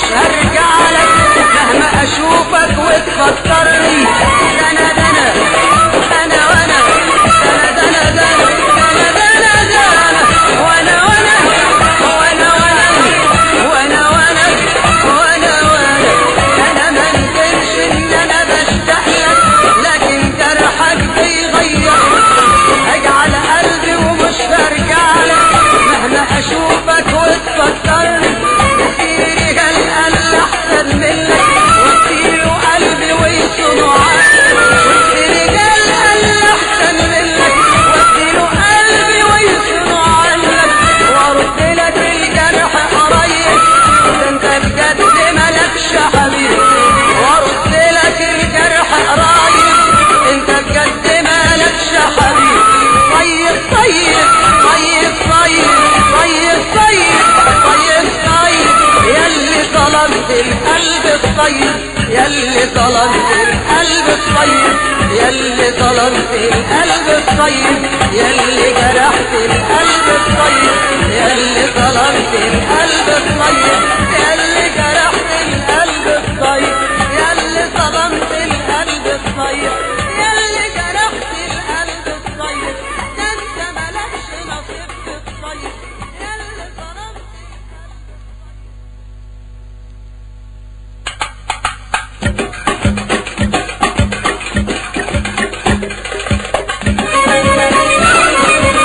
هرجع لك مهما اشوفك وتفكرني دنا دنا انا وانا دنا دنا دنا دنا دنا دنا وانا وانا وانا وانا وانا وانا وانا وانا انا ما انكرش ان انا بشتاق لك لكن جرحك بيغير اجعل قلبي ومش هرجع لك مهما اشوفك وتفكرني كتير رجال قال احسن منك واديله قلبي ويصونه عنك كتير رجال قال احسن منك واديله قلبي ويصونه عنك وارد لك الجرح قريب ده انت بجد مالكش حبيب وارد لك الجرح قريب انت بجد مالكش حبيب طيب طيب طيب طيب طيب طيب طيب طيب ياللي ظلمت القلب الطيب ياللي ظلمت القلب الطيب ياللي ظلمت القلب الطيب ياللي جرحت القلب الطيب ياللي ظلمت القلب الطيب ياللي جرحت القلب الطيب ياللي ظلمت القلب الطيب ياللي جرحت القلب الطيب ده انت مالكش نصيب في الطيب ياللي ظلمت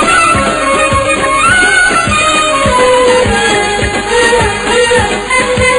Thank you.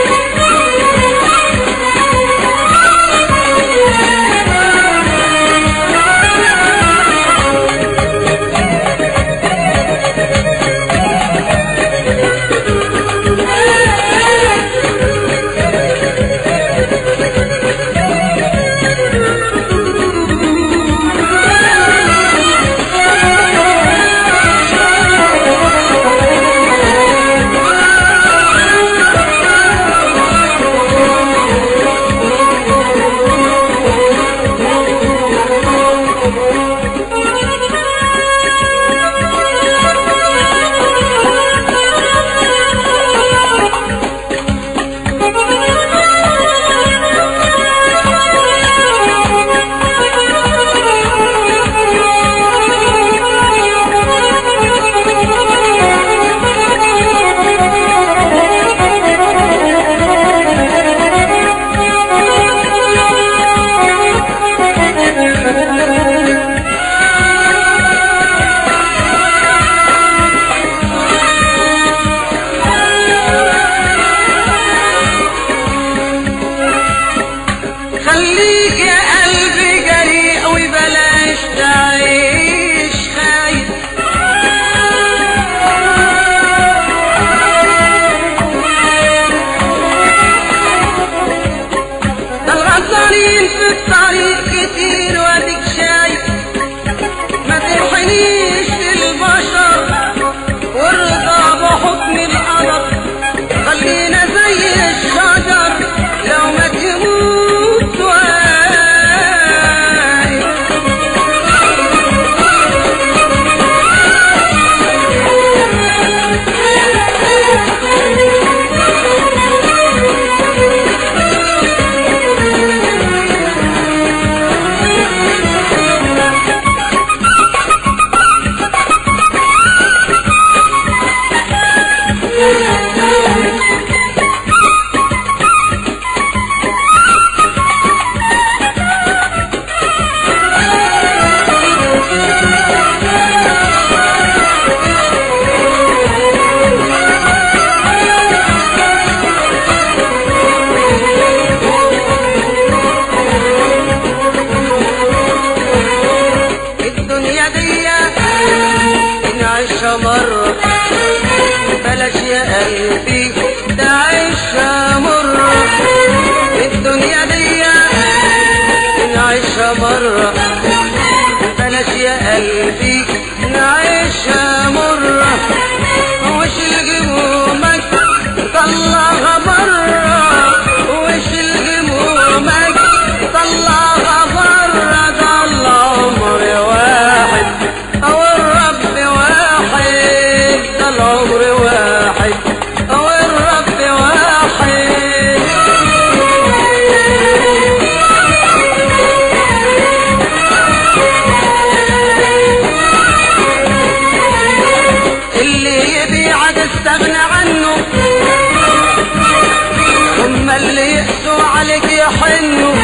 اللي يقسوا عليك يحنوا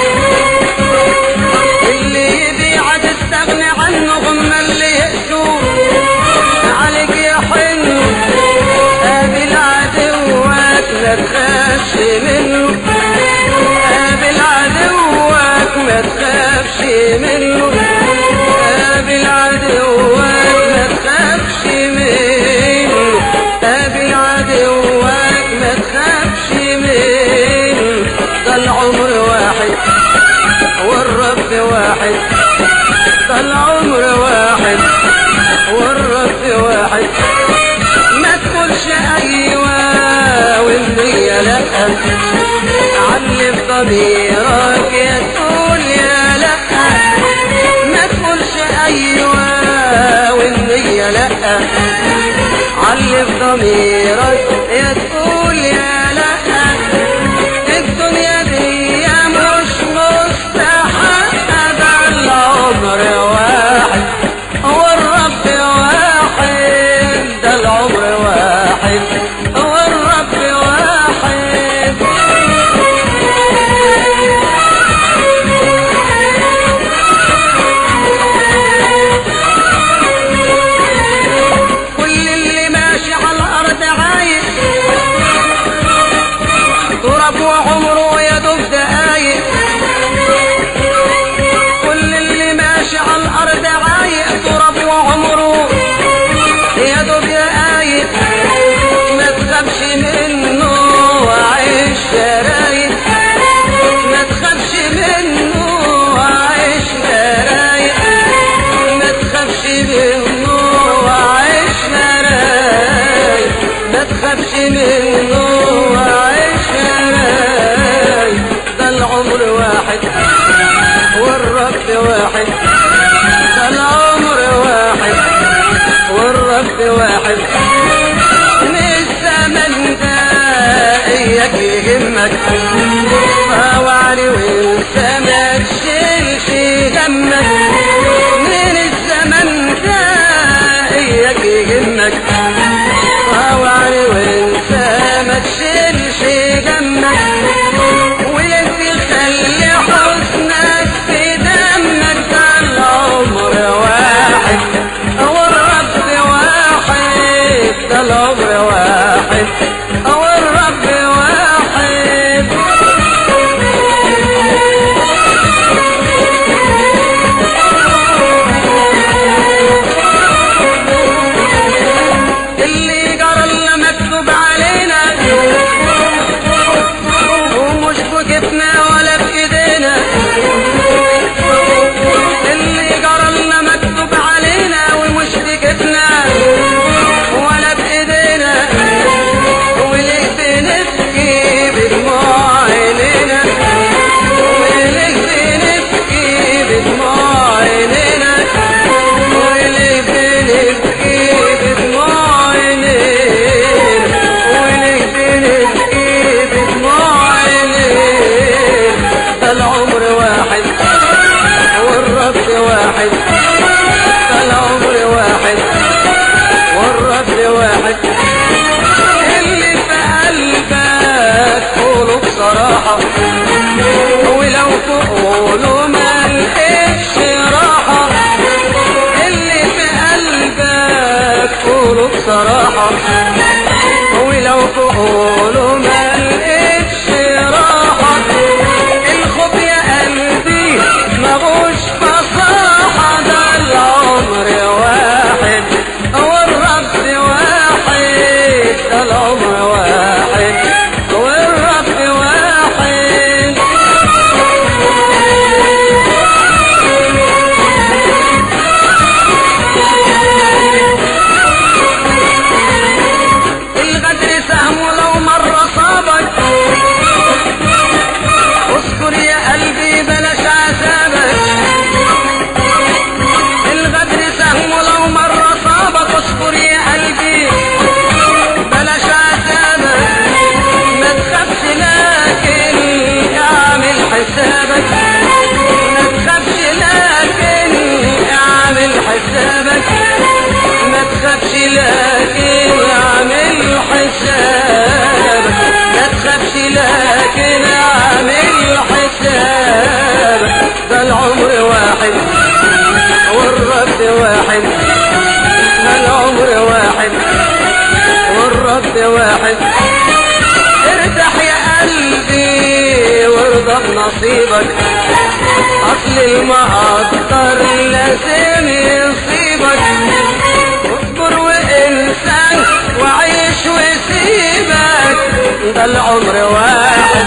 اللي يبيعك تستغني عنه هم اللي يقسوا عليك يحنوا قابل عدوك ما تخافش منه قابل عدوك ما تخافش منه قابل عدوك ما تخافش منه قابل عدوك ما تخافش منه ده العمر واحد والرب واحد ده العمر واحد والرب واحد ما تقولش ايوه والنية لا علم ضميرك يا تقول يا لا ما تقولش ايوه والنية لا علم ضميرك يا تقول يا لا الدنيا دي مش مستحقة ده العمر واحد هو الرب واحد ده العمر واحد هو الرب واحد كل اللي ماشي على الارض عايش تراب وعمره يا دوب دقايق كل اللي ماشي على الارض عايق تراب وعمره يا دوب دقايق ما تخافش منه وعيش رايق ما تخافش منه وعيش رايق ما تخافش منه وعيش رايق ما تخافش منه وعيش رايق ده العمر واحد والرب واحد ده العمر واحد والرب واحد من الزمن ده اياك يهمك فوعلي وانت ما تشيلش همك من الزمن ده اياك يهمك فوعلي وانت ما تشيلش همك ويجي خلي حزنك في دمك ده العمر واحد هو الرب واحد ده العمر واحد هو الرب واحد اللي جرى اللي مكتوب علينا ومش بكتنا ولا بايدينا اللي جرى اللي مكتوب علينا ومش بكتنا ولا بايدينا وليه بنبكي بدموع عينينا وليه بنبكي بدموع عينينا وليه بنبكي بدموع عينينا وليه بنبكي بدموع عينينا ده العمر واحد والرب واحد ده العمر واحد والرب واحد اللي في قلبك قوله بصراحة ولو تقوله ما لقيتش راحة اللي في قلبك قوله بصراحة ولو تقوله ما لقيتش راحة الخوف يا قلبي مغوش فصاحة ده العمر واحد هو الرب واحد ده العمر واحد هو الرب واحد واحد والرد واحد ما العمر واحد والرد واحد ارتاح يا قلبي وارضى بنصيبك اصل المقدر لازم يصيبك اصبر وانسان وعيش وسيبك ده العمر واحد